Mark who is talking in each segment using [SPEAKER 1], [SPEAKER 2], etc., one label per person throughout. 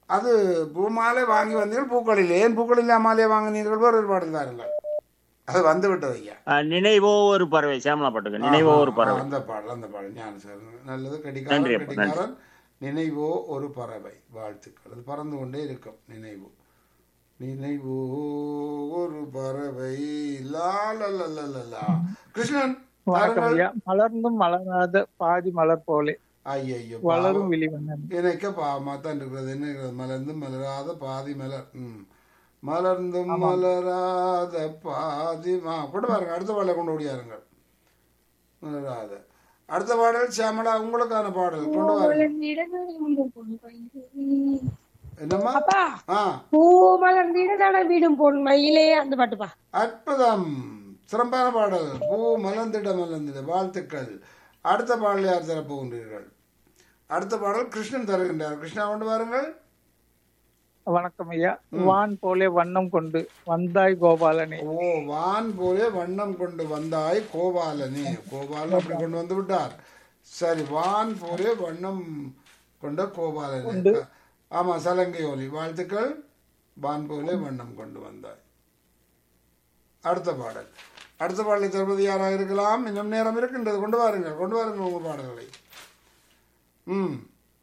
[SPEAKER 1] அது பூமாலை வாங்கி வந்தீர்கள் பூக்கள் இல்லை ஏன் பூக்கள் இல்லாமலே வாங்கினீர்கள் வேறு ஒரு பாடல் தாருங்கள் அது வந்து விட்டது ஐயா
[SPEAKER 2] ஆ, நினைவோ ஒரு பறவை சேமலா பாட்டுக்கு நினைவோ ஒரு
[SPEAKER 1] ஆ,
[SPEAKER 2] பறவை
[SPEAKER 1] அந்த பாடல் அந்த பாடல் ஞான சார் நல்லது
[SPEAKER 2] நன்றி
[SPEAKER 1] கடிகாரன்
[SPEAKER 2] அப்பா, நன்றி.
[SPEAKER 1] கடிகாரன் நினைவோ ஒரு பறவை வாழ்த்துக்கள் அது பறந்து கொண்டே இருக்கும் நினைவு நினைவோ ஒரு பறவை லா லா லா லா லா லா. கிருஷ்ணன்
[SPEAKER 3] வணக்கம்
[SPEAKER 1] தாருங்கள்.
[SPEAKER 3] ஐயா மலர்ந்தும் மலராத பாதி மலர் போலே
[SPEAKER 1] ஐயையோ
[SPEAKER 3] வளரும் விழிவண்ணன்
[SPEAKER 1] எனக்கு பாவமா தான் இருக்கிறது என்ன இருக்கிறது மலர்ந்தும் மலராத பாதி மலர் ம் மலர்ந்தும் மலராத பாதி மா கொண்டு பாருங்க அடுத்த பாடலை கொண்டு ஓடியாருங்க மலராத அடுத்த பாடல் சியாமலா உங்களுக்கான பாடல் கொண்டு வாருங்க என்னம்மா
[SPEAKER 4] அப்பா
[SPEAKER 1] ஆ
[SPEAKER 4] பூ மலர்ந்திட தட வீடும் பொன் மயிலே அந்த பாட்டுப்பா
[SPEAKER 1] அற்புதம் சிறப்பான பாடல் பூ மலர்ந்திட மலர்ந்திட வாழ்த்துக்கள் அடுத்த பாடல் யார் தரப் போகின்றீர்கள் அடுத்த பாடல் கிருஷ்ணன் தருகின்றார் கிருஷ்ணா கொண்டு வாருங்கள்
[SPEAKER 3] வணக்கம் ஐயா வான் போலே வண்ணம் கொண்டு வந்தாய் கோபாலனே
[SPEAKER 1] ஓ வான் போலே வண்ணம் கொண்டு வந்தாய் கோபாலனே கோபாலன் அப்படி கொண்டு வந்து விட்டார் சரி வான் போலே வண்ணம் கொண்ட கோபாலனே ஆமா சலங்கை ஒலி வாழ்த்துக்கள் வான் போலே வண்ணம் கொண்டு வந்தாய் அடுத்த பாடல் அடுத்த பாடலை தருவது யாராக இருக்கலாம் இன்னும் நேரம் இருக்கின்றது கொண்டு வாருங்கள் கொண்டு வாருங்கள் உங்கள் பாடல்களை ம்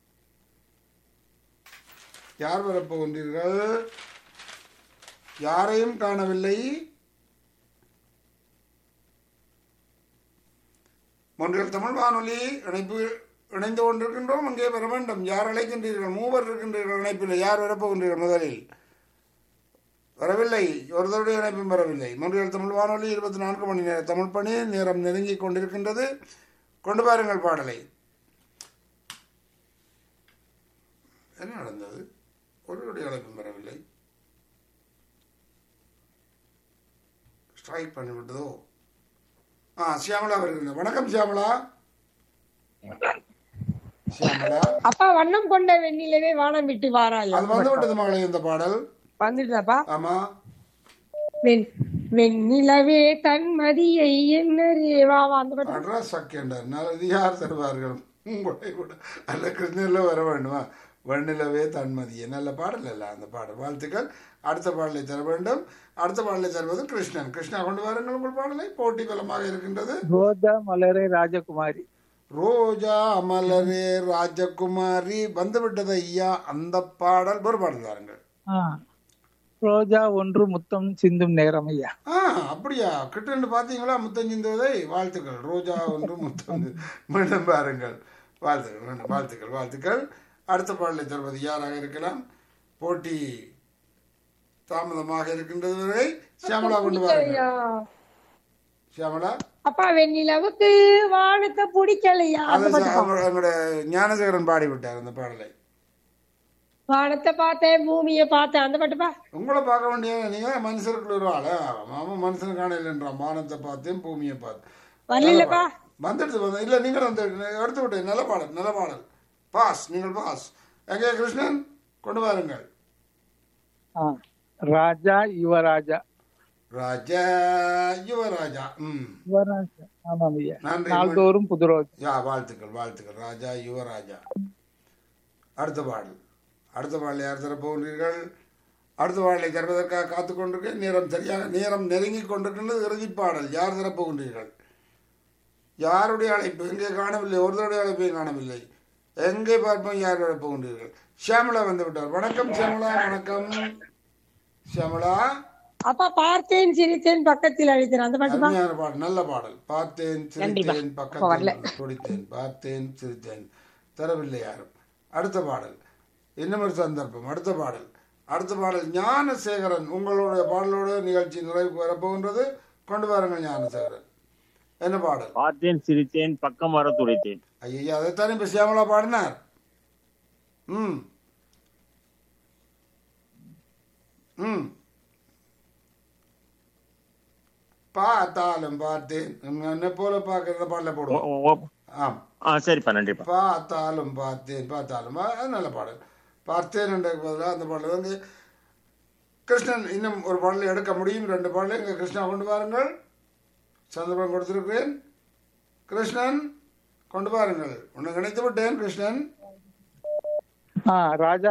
[SPEAKER 1] யார் வரப்போகின்றீர்கள் யாரையும் காணவில்லை ஒன்றில் தமிழ் வானொலி இணைப்பு இணைந்து கொண்டிருக்கின்றோம் அங்கே வர வேண்டும் யார் அழைக்கின்றீர்கள் மூவர் இருக்கின்றீர்கள் இணைப்பில் யார் வரப்போகின்றீர்கள் முதலில் வரவில்லை ஒருவருடைய இணைப்பும் வரவில்லை மூன்றில் தமிழ் வானொலி இருபத்தி நான்கு மணி நேர தமிழ் பணி நேரம் நெருங்கிக் கொண்டிருக்கின்றது கொண்டு பாருங்கள் பாடலை என்ன நடந்தது ஒருவருடைய அழைப்பும் வரவில்லை ஸ்ட்ரைக் பண்ணிவிட்டதோ ஆ சியாமலா வருகிறது வணக்கம் சியாமலா சியாமலா
[SPEAKER 4] அப்பா வண்ணம் கொண்ட வெண்ணிலவே வானம் விட்டு வாராயா
[SPEAKER 1] அது வந்து விட்டது மகளே இந்த பாடல்
[SPEAKER 4] வந்துட்டாப்பா
[SPEAKER 1] ஆமா
[SPEAKER 4] வெண் வெண்ணிலவே தன்மதியை என்னரே வா வா அந்த பாட்டு
[SPEAKER 1] அட்ரா சக்கேண்டர் நல்லது யார் தருவார்கள் உங்களை கூட அல்ல கிருஷ்ணனில் வர வேண்டுமா வெண்ணிலவே தன்மதியே நல்ல பாடல் அல்ல அந்த பாடல் வாழ்த்துக்கள் அடுத்த பாடலை தர வேண்டும் அடுத்த பாடலை தருவது கிருஷ்ணன் கிருஷ்ணா கொண்டு வாருங்கள் உங்கள் பாடலை போட்டி பலமாக இருக்கின்றது
[SPEAKER 3] ரோஜா மலரே ராஜகுமாரி
[SPEAKER 1] ரோஜா மலரே ராஜகுமாரி வந்துவிட்டது ஐயா அந்த பாடல் ஒரு பாடல் தாருங்கள்
[SPEAKER 3] ஆ. ரோஜா ஒன்று முத்தம் சிந்தும் நேரம் ஐயா
[SPEAKER 1] ஆ அப்படியா கிட்டன்னு பார்த்தீங்களா முத்தஞ்சிந்துவதை வாழ்த்துக்கள் ரோஜா ஒன்று முத்தம் மீண்டும் பாருங்கள் வாழ்த்துக்கள் மீண்டும் வாழ்த்துக்கள் வாழ்த்துக்கள் அடுத்த பாடலை தருவது யாராக இருக்கலாம் போட்டி தாமதமாக இருக்கின்றது வரை சியாமலா கொண்டு வாருங்கள்
[SPEAKER 4] ஐயா.
[SPEAKER 1] சியாமலா
[SPEAKER 4] அப்பா வெண்ணிலவுக்கு வானத்தை பிடிக்கலையா அந்த
[SPEAKER 1] அது
[SPEAKER 4] பாட்டு
[SPEAKER 1] அவங்க- அவங்களோட ஞானசேகரன் பாடி விட்டார் அந்த பாடலை
[SPEAKER 4] வானத்தை பார்த்தேன் பூமியை பார்த்தேன் அந்த பாட்டுப்பா
[SPEAKER 1] உங்களை பார்க்க வேண்டிய நீங்க மனுஷருக்குள்ள ஒரு ஆளா மாமா மனுஷன் காணலன்றான் வானத்தை பார்த்தேன் பூமியை பார்த்தேன்
[SPEAKER 4] வரலப்பா
[SPEAKER 1] வந்துடுது வந்து இல்லை நீங்கள் வந்து எடுத்து விட்டேன் நல்ல பாடல் நல்ல பாடல் பாஸ் நீங்கள் பாஸ் எங்கே கிருஷ்ணன் கொண்டு வாருங்கள்
[SPEAKER 3] ஆ. ராஜா யுவராஜா
[SPEAKER 1] ராஜா யுவராஜா ம்
[SPEAKER 3] யுவராஜா ஆமாம் ஐயா
[SPEAKER 1] நன்றி
[SPEAKER 3] நாள்தோறும் புது ரோஜா
[SPEAKER 1] யா வாழ்த்துக்கள் வாழ்த்துக்கள் ராஜா யுவராஜா அடுத்த பாடல் அடுத்த பாடல் யார் தர போகிறீர்கள் அடுத்த பாடலை தருவதற்காக காத்து கொண்டிருக்க நேரம் சரியாக நேரம் நெருங்கி கொண்டிருக்கின்றது இறுதி பாடல் யார் தரப் போகின்றீர்கள் யாருடைய அழைப்பு எங்கே காணவில்லை ஒருத்தருடைய அழைப்பையும் காணவில்லை எங்கே பார்ப்போம் யார் வரப் போகின்றீர்கள் ஷியாமலா வந்து விட்டார் வணக்கம் ஷியாமலா வணக்கம் ஷியாமலா
[SPEAKER 4] அப்பா பார்த்தேன் சிரித்தேன் பக்கத்தில் அழைத்தேன் அந்த பாட்டுப்பா
[SPEAKER 1] அருமையான பாடல் நல்ல பாடல் பார்த்தேன்
[SPEAKER 4] நன்றிப்பா.
[SPEAKER 1] சிரித்தேன்
[SPEAKER 4] அப்ப வரல.
[SPEAKER 1] பக்கத்தில் துடித்தேன் பார்த்தேன் சிரித்தேன் தரவில்லை யாரும் அடுத்த பாடல் இன்னும் ஒரு சந்தர்ப்பம் அடுத்த பாடல் அடுத்த பாடல் ஞானசேகரன் உங்களுடைய பாடலோட நிகழ்ச்சி நிறைவுக்கு வரப்போகின்றது கொண்டு வாருங்கள் ஞானசேகரன் என்ன பாடல்
[SPEAKER 2] பார்த்தேன் சிரித்தேன் பக்கம் வர துடைத்தேன்
[SPEAKER 1] ஐயா அதைத்தானே இப்ப சியாமலா பாடினார் ம் ம் பார்த்தாலும் பார்த்தேன் என்ன போல பார்க்கறத பாடல
[SPEAKER 2] ஓ,
[SPEAKER 1] போடுவோம்
[SPEAKER 2] ஓ, ஓ.
[SPEAKER 1] ஆம்
[SPEAKER 2] ஆ சரிப்பா நன்றிப்பா
[SPEAKER 1] பார்த்தாலும் பார்த்தேன் பார்த்தாலும் ஆ, அது நல்ல பாடல் பார்த்தேன் என்ற பதிலாக அந்த பாடல் வந்து கிருஷ்ணன் இன்னும் ஒரு பாடலை எடுக்க முடியும் ரெண்டு பாடலை இங்கே கிருஷ்ணா கொண்டு வாருங்கள் சந்தர்ப்பம் கொடுத்திருக்கிறேன் கிருஷ்ணன் கொண்டு வாருங்கள் உன்னை நினைத்து விட்டேன் கிருஷ்ணன்
[SPEAKER 3] ஆ ராஜா